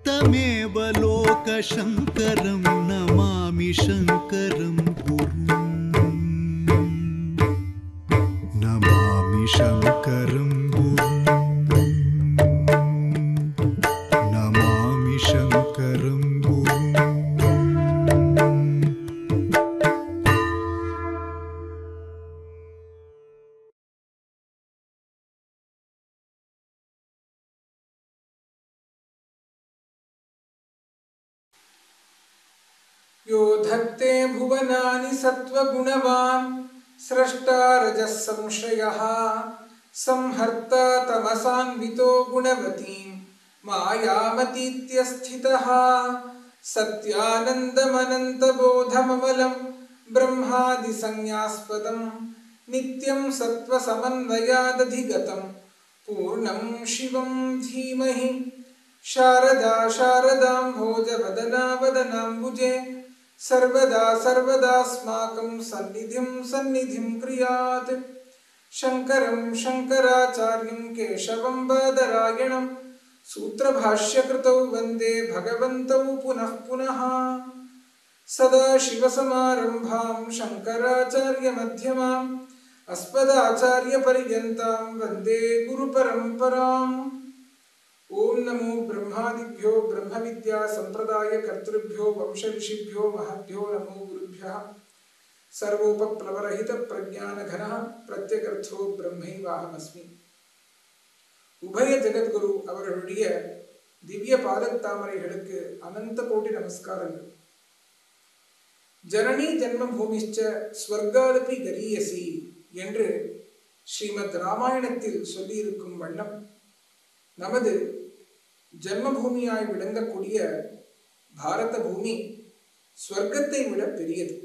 तमेव लोकशङ्करं नमामि शङ्करं गुरुम् नमामि शङ्करं गुरुम् नमामि शङ्करं गुरुम् यो धत्ते भुवनानि सत्त्वगुणवान् स्रष्टा रजः संश्रयः संहर्ता तमसान्वितो गुणवतीं मायामतीत्यस्थितः सत्यानन्दमनन्तबोधममलं ब्रह्मादिसंज्ञास्पदं नित्यं सत्त्वसमन्वयादधिगतं पूर्णं शिवं धीमहि शारदा शारदां भोजवदना वदनाम्बुजे सर्वदा सर्वदास्माकं सन्निधिं सन्निधिं क्रियात् शङ्करं शङ्कराचार्यं केशवं बादरायणं सूत्रभाष्यकृतौ वन्दे भगवन्तौ पुनः पुनः सदाशिवसमारम्भां शङ्कराचार्यमध्यमाम् अस्मदाचार्यपर्यन्तां वन्दे गुरुपरम्पराम् ॐ नमो ब्रह्मादिभ्यो ब्रह्मविद्यासम्प्रदायकर्तृभ्यो वंशऋषिभ्यो महद्भ्यो नमो गुरुभ्यः सर्वोपप्लवरहितप्रज्ञानघनः प्रत्यगर्थो பிரம்மைவாகமஸ்மி உபய ஜெகத்குரு அவர்களுடைய திவ்ய பாதத்தாமரைகளுக்கு அனந்த கோடி நமஸ்காரங்கள் ஜனனி ஜன்மபூமிஷ்ச ஸ்வர்காதபி கரியசி என்று ஸ்ரீமத் ராமாயணத்தில் சொல்லியிருக்கும் வண்ணம் நமது ஜன்மபூமியாய் விளங்கக்கூடிய பாரத பூமி ஸ்வர்க்கத்தை விட பெரியது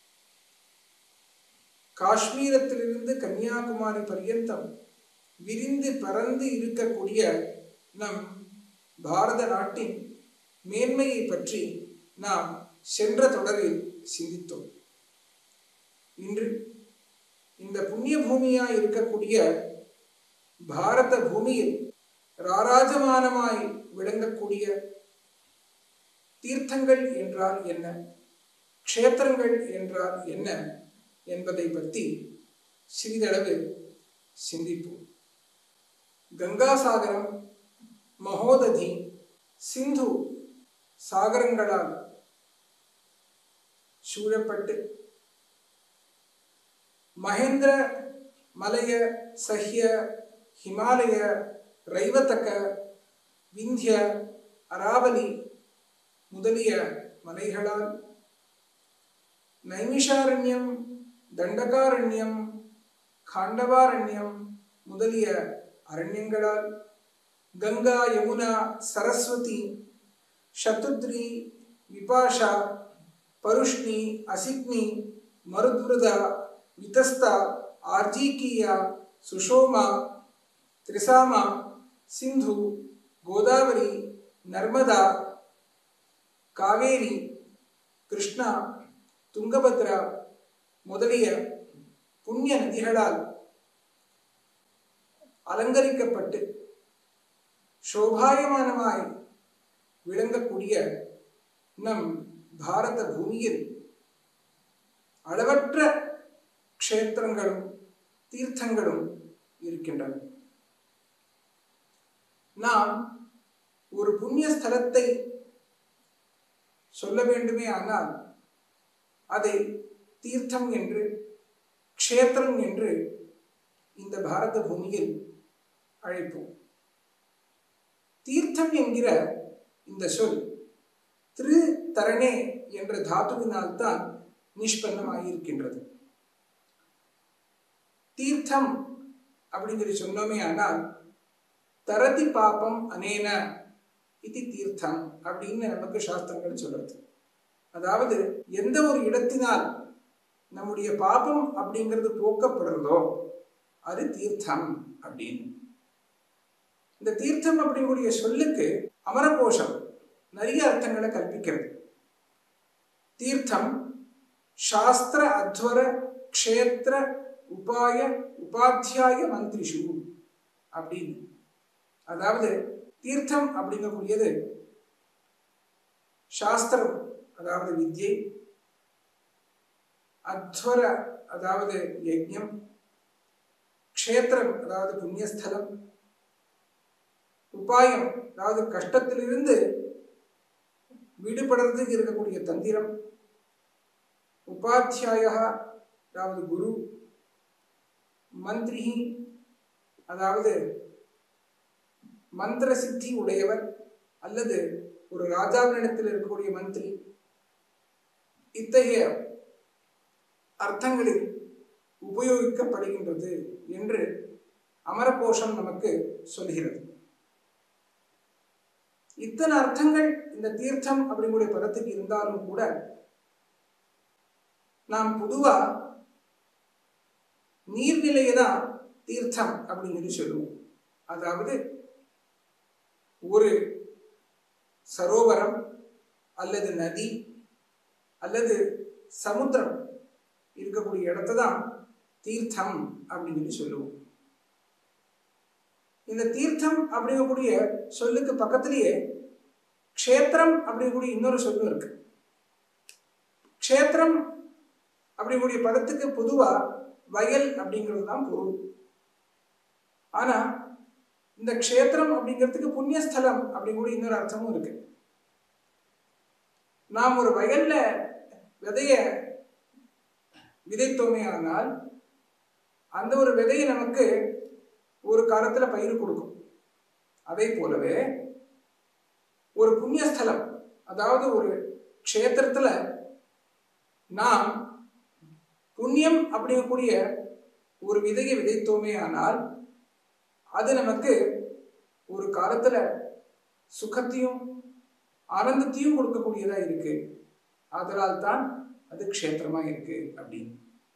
காஷ்மீரத்திலிருந்து கன்னியாகுமரி பர்யந்தம் விரிந்து பறந்து இருக்கக்கூடிய நம் பாரத நாட்டின் மேன்மையை பற்றி நாம் சென்ற தொடரில் சிந்தித்தோம் இன்று இந்த புண்ணிய பூமியாய் இருக்கக்கூடிய பாரத பூமியில் ராராஜமானமாய் விளங்கக்கூடிய தீர்த்தங்கள் என்றால் என்ன க்ஷேத்திரங்கள் என்றால் என்ன என்பதை பற்றி சிறிதளவு சிந்திப்போம் கங்காசாகரம் மகோததி சிந்து சாகரங்களால் சூழப்பட்டு மகேந்திர மலைய சஹ்ய ஹிமாலய ரைவத்தக்க விந்திய அராவலி முதலிய மலைகளால் நைமிஷாரண்யம் தண்டகாரண்யம் காண்டவாரண்யம் முதலிய அரண்யங்களால் கங்கா யமுனா சரஸ்வதி சத்துத்ரி விபாஷா பருஷ்ணி அசிக்னி மருத்ருதா விதஸ்தா ஆர்ஜீகீயா சுஷோமா திரிசாமா சிந்து கோதாவரி நர்மதா காவேரி கிருஷ்ணா துங்கபத்ரா முதலிய புண்ணிய நதிகளால் அலங்கரிக்கப்பட்டு சோபாயமானமாய் விளங்கக்கூடிய நம் பாரத பூமியில் அளவற்ற க்ஷேத்திரங்களும் தீர்த்தங்களும் இருக்கின்றன நாம் ஒரு புண்ணிய ஸ்தலத்தை சொல்ல வேண்டுமே ஆனால் அதை தீர்த்தம் என்று க்ஷேத்திரம் என்று இந்த பாரத பூமியில் அழைப்போம் தீர்த்தம் என்கிற இந்த சொல் திரு தரணே என்ற தாத்துவினால் தான் நிஷ்பன்னமாகியிருக்கின்றது தீர்த்தம் அப்படிங்கிற சொன்னோமே ஆனால் தரதி பாப்பம் அனேன இது தீர்த்தம் அப்படின்னு நமக்கு சாஸ்திரங்கள் சொல்றது அதாவது எந்த ஒரு இடத்தினால் நம்முடைய பாபம் அப்படிங்கிறது போக்கப்படுறதோ அது தீர்த்தம் அப்படின்னு இந்த தீர்த்தம் அப்படிங்கக்கூடிய சொல்லுக்கு அமரகோஷம் நிறைய அர்த்தங்களை கற்பிக்கிறது தீர்த்தம் சாஸ்திர அத்வர க்ஷேத்திர உபாய உபாத்தியாய மந்திரிஷு அப்படின்னு அதாவது தீர்த்தம் அப்படிங்கக்கூடியது சாஸ்திரம் அதாவது வித்யை அத்வர அதாவது யஜ்யம் க்ஷேத்திரம் அதாவது புண்ணியஸ்தலம் உபாயம் அதாவது கஷ்டத்திலிருந்து விடுபடுறதுக்கு இருக்கக்கூடிய தந்திரம் உபாத்தியாய அதாவது குரு மந்திரி அதாவது மந்திர சித்தி உடையவர் அல்லது ஒரு ராஜாவினிடத்தில் இருக்கக்கூடிய மந்திரி இத்தகைய அர்த்தங்களில் உபயோகிக்கப்படுகின்றது என்று அமரகோஷம் நமக்கு சொல்கிறது இத்தனை அர்த்தங்கள் இந்த தீர்த்தம் அப்படிங்கக்கூடிய பதத்துக்கு இருந்தாலும் கூட நாம் பொதுவா நீர்நிலையை தான் தீர்த்தம் அப்படின்னு சொல்லி சொல்லுவோம் அதாவது ஒரு சரோவரம் அல்லது நதி அல்லது சமுத்திரம் இருக்கக்கூடிய இடத்த தான் தீர்த்தம் அப்படின்னு சொல்லி சொல்லுவோம் இந்த தீர்த்தம் அப்படிங்கக்கூடிய சொல்லுக்கு பக்கத்திலேயே க்ஷேத்திரம் அப்படிங்கக்கூடிய இன்னொரு சொல்லும் இருக்கு க்ஷேத்திரம் அப்படிங்கக்கூடிய பதத்துக்கு பொதுவா வயல் அப்படிங்கிறது தான் பொருள் ஆனா இந்த க்ஷேத்திரம் அப்படிங்கிறதுக்கு புண்ணியஸ்தலம் அப்படிங்கூட இன்னொரு அர்த்தமும் இருக்கு நாம் ஒரு வயல்ல விதைய விதைத்தோமே ஆனால் அந்த ஒரு விதையை நமக்கு ஒரு காலத்துல பயிர் கொடுக்கும் அதே போலவே ஒரு புண்ணியஸ்தலம் அதாவது ஒரு க்ஷேத்திரத்துல நாம் புண்ணியம் அப்படிங்கக்கூடிய ஒரு விதையை விதைத்தோமே ஆனால் அது நமக்கு ஒரு காலத்துல சுகத்தையும் ஆனந்தத்தையும் கொடுக்கக்கூடியதா இருக்கு அதனால் தான் அது க்ஷேத்திரமா இருக்கு அப்படின்னு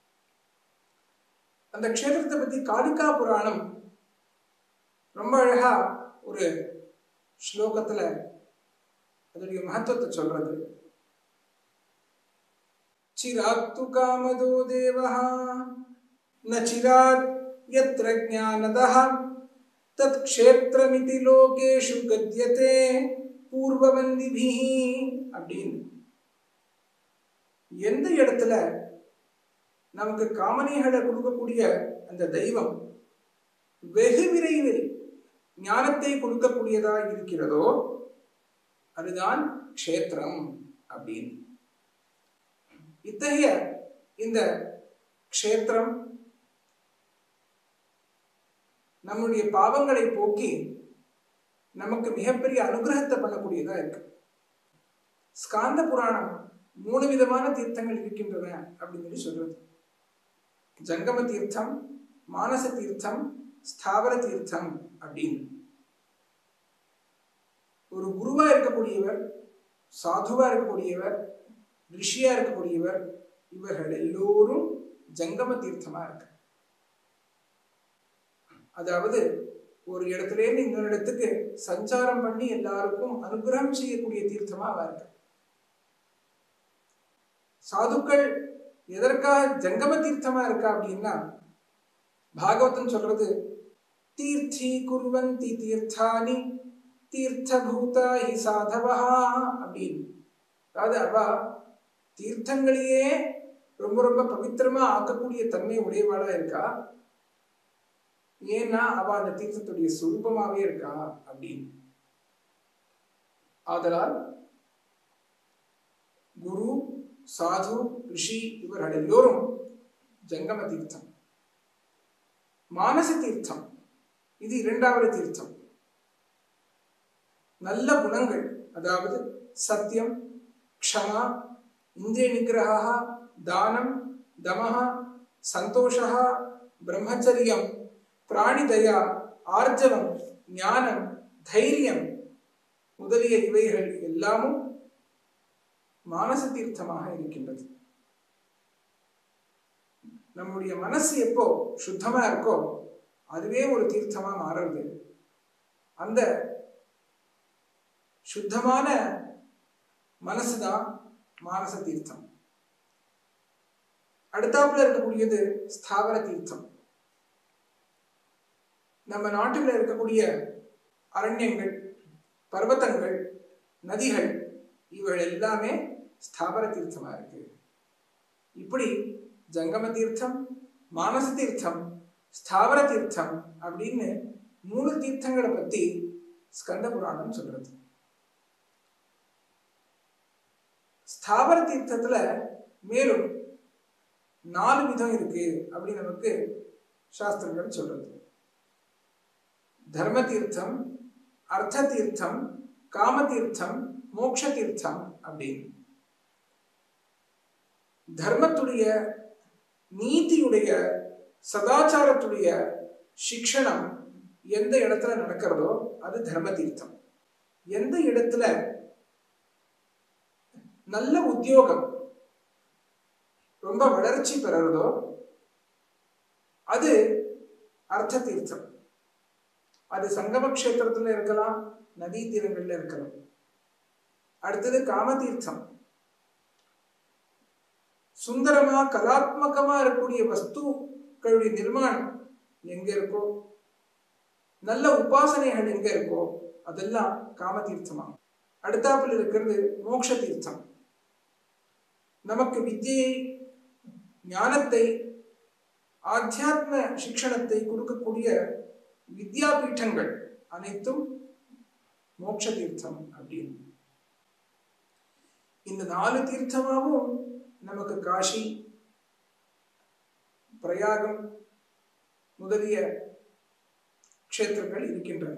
அந்த க்ஷேத்திரத்தை பத்தி காளிகா புராணம் ரொம்ப அழகா ஒரு ஸ்லோகத்துல அதனுடைய மகத்துவத்தை சொல்றது चिरात्तु कामदो देवः न चिरात् यत्र ज्ञानदः तत्क्षेत्रमिति लोकेषु गद्यते பூர்வவந்திபிஹ அப்படின்னு எந்த இடத்துல நமக்கு காமனைகளை கொடுக்கக்கூடிய அந்த தெய்வம் வெகு விரைவில் ஞானத்தை கொடுக்கக்கூடியதா இருக்கிறதோ அதுதான் க்ஷேத்திரம் அப்படின்னு இத்தகைய இந்த க்ஷேத்திரம் நம்முடைய பாவங்களை போக்கி நமக்கு மிகப்பெரிய அனுகிரகத்தை பண்ணக்கூடியதா இருக்கு ஸ்காந்த புராணம் மூணு விதமான தீர்த்தங்கள் இருக்கின்றன அப்படின்னு சொல்லி சொல்றது ஜங்கம தீர்த்தம் மானச தீர்த்தம் ஸ்தாவர தீர்த்தம் அப்படின்னு ஒரு குருவா இருக்கக்கூடியவர் சாதுவா இருக்கக்கூடியவர் ரிஷியா இருக்கக்கூடியவர் இவர்கள் எல்லோரும் ஜங்கம தீர்த்தமா இருக்கு அதாவது ஒரு இடத்துல இருந்து இன்னொரு இடத்துக்கு சஞ்சாரம் பண்ணி எல்லாருக்கும் அனுகிரகம் செய்யக்கூடிய தீர்த்தமா அவ இருக்கு சாதுக்கள் எதற்காக ஜங்கம தீர்த்தமா இருக்கா அப்படின்னா பாகவதன் சொல்றது தீர்த்தி குர்வந்தி தீர்த்தானி தீர்த்தபூதா ஹி சாதவா அப்படின்னு அதாவது அவ தீர்த்தங்களையே ரொம்ப ரொம்ப பவித்திரமா ஆக்கக்கூடிய தன்மை உடையவாளா இருக்கா ஏன்னா அவ அந்த தீர்த்தத்துடைய சுரூபமாவே இருக்கா அப்படின்னு ஆதலால் குரு சாது ரிஷி இவர்கள் எல்லோரும் ஜங்கம தீர்த்தம் மானச தீர்த்தம் இது இரண்டாவது தீர்த்தம் நல்ல குணங்கள் அதாவது சத்தியம் க்ஷமா இந்திரிய நிகிரக தானம் தமஹ சந்தோஷா பிரம்மச்சரியம் பிராணிதயா ஆர்ஜவம் ஞானம் தைரியம் முதலிய இவைகள் எல்லாமும் மானச தீர்த்தமாக இருக்கின்றது நம்முடைய மனசு எப்போ சுத்தமா இருக்கோ அதுவே ஒரு தீர்த்தமா மாறுறது அந்த சுத்தமான மனசுதான் மானச தீர்த்தம் அடுத்தாப்புல இருக்கக்கூடியது ஸ்தாவர தீர்த்தம் நம்ம நாட்டில் இருக்கக்கூடிய அரண்யங்கள் பர்வதங்கள் நதிகள் இவள் எல்லாமே ஸ்தாபர தீர்த்தமா இருக்கு இப்படி ஜங்கம தீர்த்தம் மானச தீர்த்தம் ஸ்தாவர தீர்த்தம் அப்படின்னு மூணு தீர்த்தங்களை பத்தி ஸ்கந்த புராணம் சொல்றது ஸ்தாவர தீர்த்தத்துல மேலும் நாலு விதம் இருக்கு அப்படின்னு நமக்கு சாஸ்திரங்கள் சொல்றது தர்ம தீர்த்தம் அர்த்த தீர்த்தம் காம தீர்த்தம் மோட்ச தீர்த்தம் அப்படின்னு தர்மத்துடைய நீதியுடைய சதாச்சாரத்துடைய சிக்ஷணம் எந்த இடத்துல நடக்கிறதோ அது தர்ம தீர்த்தம் எந்த இடத்துல நல்ல உத்தியோகம் ரொம்ப வளர்ச்சி பெறறதோ அது அர்த்த தீர்த்தம் அது சங்கம கஷேத்திரத்துல இருக்கலாம் நதி தீரங்கள்ல இருக்கலாம் அடுத்தது காம தீர்த்தம் சுந்தரமா கலாத்மகமா இருக்கக்கூடிய வஸ்துக்களுடைய நிர்மாணம் எங்க இருக்கோ நல்ல உபாசனைகள் எங்க இருக்கோ அதெல்லாம் காம தீர்த்தமா அடுத்தாப்புல இருக்கிறது மோட்ச தீர்த்தம் நமக்கு வித்தியை ஞானத்தை ஆத்தியாத்ம சிக்ஷணத்தை கொடுக்கக்கூடிய வித்யாபீட்டங்கள் அனைத்தும் மோட்ச தீர்த்தம் அப்படின்னு இந்த நாலு தீர்த்தமாவும் நமக்கு காஷி பிரயாகம் முதலிய க்ஷேத்திரங்கள் இருக்கின்றன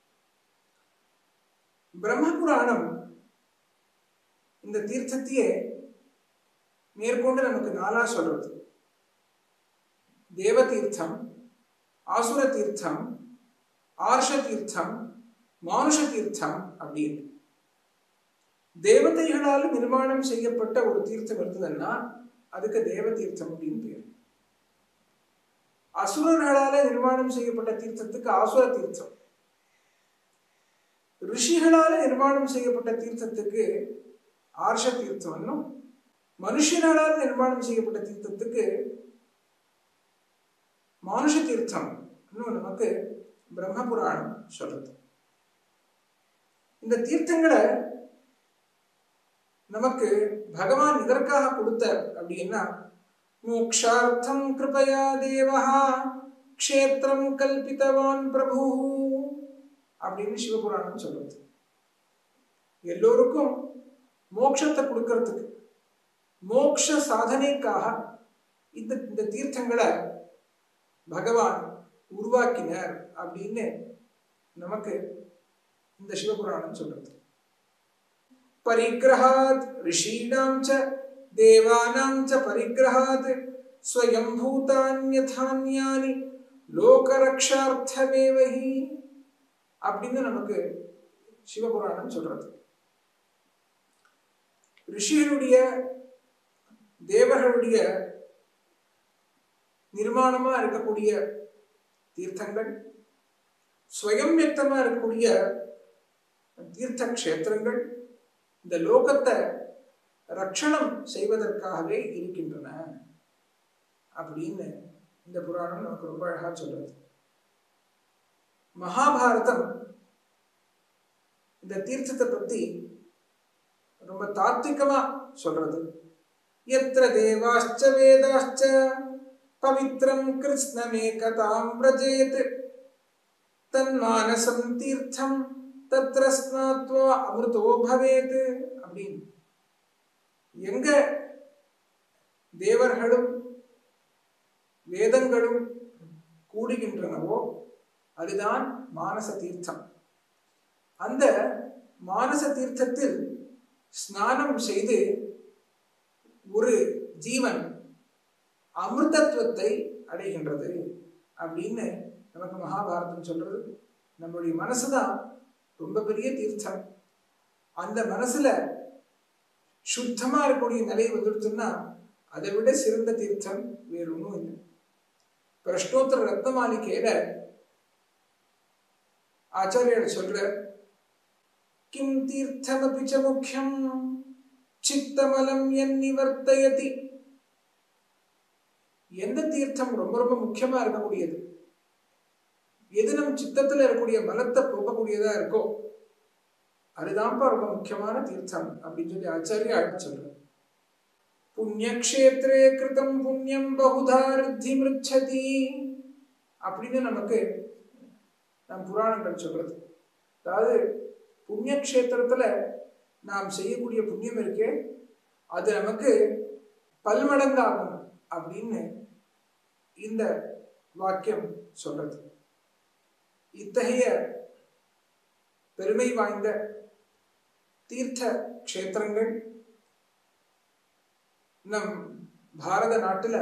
பிரம்ம புராணம் இந்த தீர்த்தத்தையே மேற்கொண்டு நமக்கு நாளா சொல்றது தேவ தீர்த்தம் ஆசுர தீர்த்தம் ஆர்ஷ தீர்த்தம் மானுஷ தீர்த்தம் அப்படின்னு தேவதைகளால் நிர்மாணம் செய்யப்பட்ட ஒரு தீர்த்தம் இருந்ததுன்னா அதுக்கு தேவ தீர்த்தம் அப்படின்னு பேர் அசுரர்களால நிர்மாணம் செய்யப்பட்ட தீர்த்தத்துக்கு ஆசுர தீர்த்தம் ரிஷிகளால நிர்மாணம் செய்யப்பட்ட தீர்த்தத்துக்கு ஆர்ஷ தீர்த்தம் மனுஷனால் நிர்மாணம் செய்யப்பட்ட தீர்த்தத்துக்கு மானுஷ தீர்த்தம் நமக்கு பிரம்ம புராணம் சொல்றது இந்த தீர்த்தங்களை நமக்கு பகவான் இதற்காக கொடுத்தார் அப்படின்னா மோக்ஷார்த்தம் கிருபயா தேவா க்ஷேத்திரம் கல்பித்தவான் பிரபு அப்படின்னு சிவபுராணம் சொல்றது எல்லோருக்கும் மோட்சத்தை கொடுக்கறதுக்கு மோக்ஷ சாதனைக்காக இந்த இந்த தீர்த்தங்களை பகவான் உருவாக்கினார் அப்படின்னு நமக்கு இந்த சிவபுராணம் சொல்றது परिग्रहात् ऋषीणां च देवानां च परिग्रहात् स्वयंभूतान्यथान्यानि லோகரக்ஷார்த்தமேவ ஹி அப்படின்னு நமக்கு சிவபுராணம் சொல்றது ரிஷிகளுடைய தேவர்களுடைய நிர்மாணமா இருக்கக்கூடிய தீர்த்தங்கள் ஸ்வயம் வியக்தமா இருக்கக்கூடிய தீர்த்த கஷேத்திரங்கள் இந்த லோகத்தை ரட்சணம் செய்வதற்காகவே இருக்கின்றன அப்படின்னு இந்த புராணம் நமக்கு ரொம்ப அழகா சொல்றது மகாபாரதம் இந்த தீர்த்தத்தை பத்தி ரொம்ப தாத்விகமா சொல்றது எத்திர தேவாச்ச வேதாச்ச பவித்ரம் கிருஷ்ணமேகதாம் பிரஜேத் தன்மானசம் தீர்த்தம் தத்ர ஸ்நாத்வா அமிர்தோ பவேத் அப்படின்னு எங்க தேவர்களும் வேதங்களும் கூடுகின்றனவோ அதுதான் மானச தீர்த்தம் அந்த மானச தீர்த்தத்தில் ஸ்நானம் செய்து ஒரு ஜீவன் அமிர்தத்துவத்தை அடைகின்றது அப்படின்னு நமக்கு மகாபாரதம் சொல்றது நம்மளுடைய மனசுதான் ரொம்ப பெரிய தீர்த்தம் அந்த மனசுல சுத்தமா இருக்கக்கூடிய நிலை வந்துடுச்சுன்னா அதை விட சிறந்த தீர்த்தம் வேற ஒன்றும் இல்லை பிரஷ்னோத்தர ரத்ன மாளிகையில ஆச்சாரியர் சொல்ற கிம் தீர்த்தமபி ச முக்கியம் சித்தமலம் என் நிவர்த்தயதி எந்த தீர்த்தம் ரொம்ப ரொம்ப முக்கியமா இருக்கக்கூடியது எது நம் சித்தத்துல இருக்கக்கூடிய மலத்தை போக்கக்கூடியதா இருக்கோ அதுதான்ப்பா ரொம்ப முக்கியமான தீர்த்தம் அப்படின்னு சொல்லி ஆச்சாரியா சொல்றார் புண்ணியக்ஷேத்திரே கிருதம் புண்ணியம் பகுதா ருத்தி மிருச்சதி அப்படின்னு நமக்கு நம் புராணங்கள் சொல்றது அதாவது புண்ணியக்ஷேத்திரத்துல நாம் செய்யக்கூடிய புண்ணியம் இருக்கே அது நமக்கு பல்மடங்காகும் அப்படின்னு இந்த வாக்கியம் சொல்றது இத்தகைய பெருமை வாய்ந்த தீர்த்த க்ஷேத்திரங்கள் நம் பாரத நாட்டில்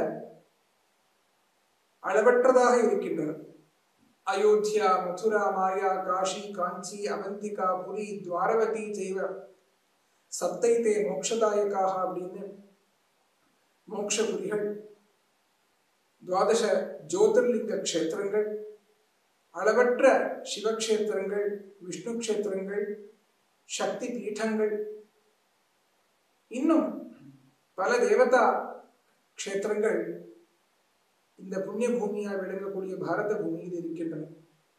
அளவற்றதாக இருக்கின்றன அயோத்தியா மதுரா மாயா காஷி காஞ்சி அவந்திகா புரி துவாரவதி செய்வ சப்தைத்தே மோக்ஷதாயக்காக அப்படின்னு மோக்ஷபுரிகள் துவாதச ஜோதிர்லிங்க க்ஷேத்திரங்கள் அளவற்ற சிவக்ஷேத்திரங்கள் விஷ்ணு க்ஷேத்திரங்கள் சக்தி பீட்டங்கள் இன்னும் பல தேவதா க்ஷேத்திரங்கள் இந்த புண்ணிய பூமியால் விளங்கக்கூடிய பாரத பூமியில் இருக்கின்றன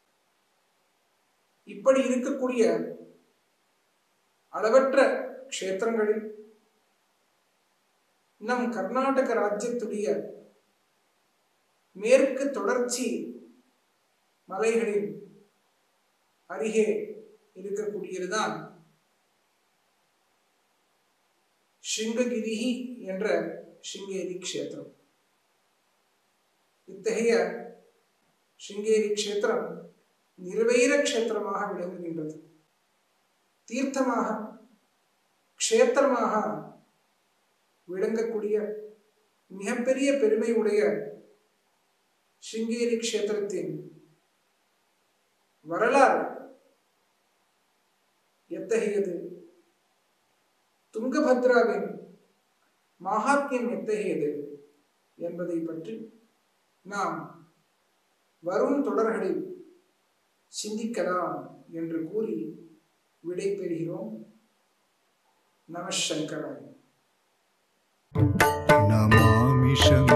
இப்படி இருக்கக்கூடிய அளவற்ற க்ஷேத்திரங்களில் நம் கர்நாடக ராஜ்யத்துடைய மேற்கு தொடர்ச்சி மலைகளின் அருகே இருக்கக்கூடியதுதான் ஸ்ருங்ககிரிஹி என்ற ஸ்ருங்கேரி க்ஷேத்திரம் இத்தகைய ஸ்ருங்கேரி க்ஷேத்திரம் நிர்வைர க்ஷேத்திரமாக விளங்குகின்றது தீர்த்தமாக க்ஷேத்திரமாக விளங்கக்கூடிய மிகப்பெரிய பெருமை உடைய ஸ்ருங்கேரி க்ஷேத்திரத்தின் வரலாறு எத்தகையது துங்கபத்ராவின் மகாத்மியம் எத்தகையது என்பதை பற்றி நாம் வரும் தொடர்களில் சிந்திக்கலாம் என்று கூறி விடை பெறுகிறோம் நமசங்கராய் नमामि शङ्करम्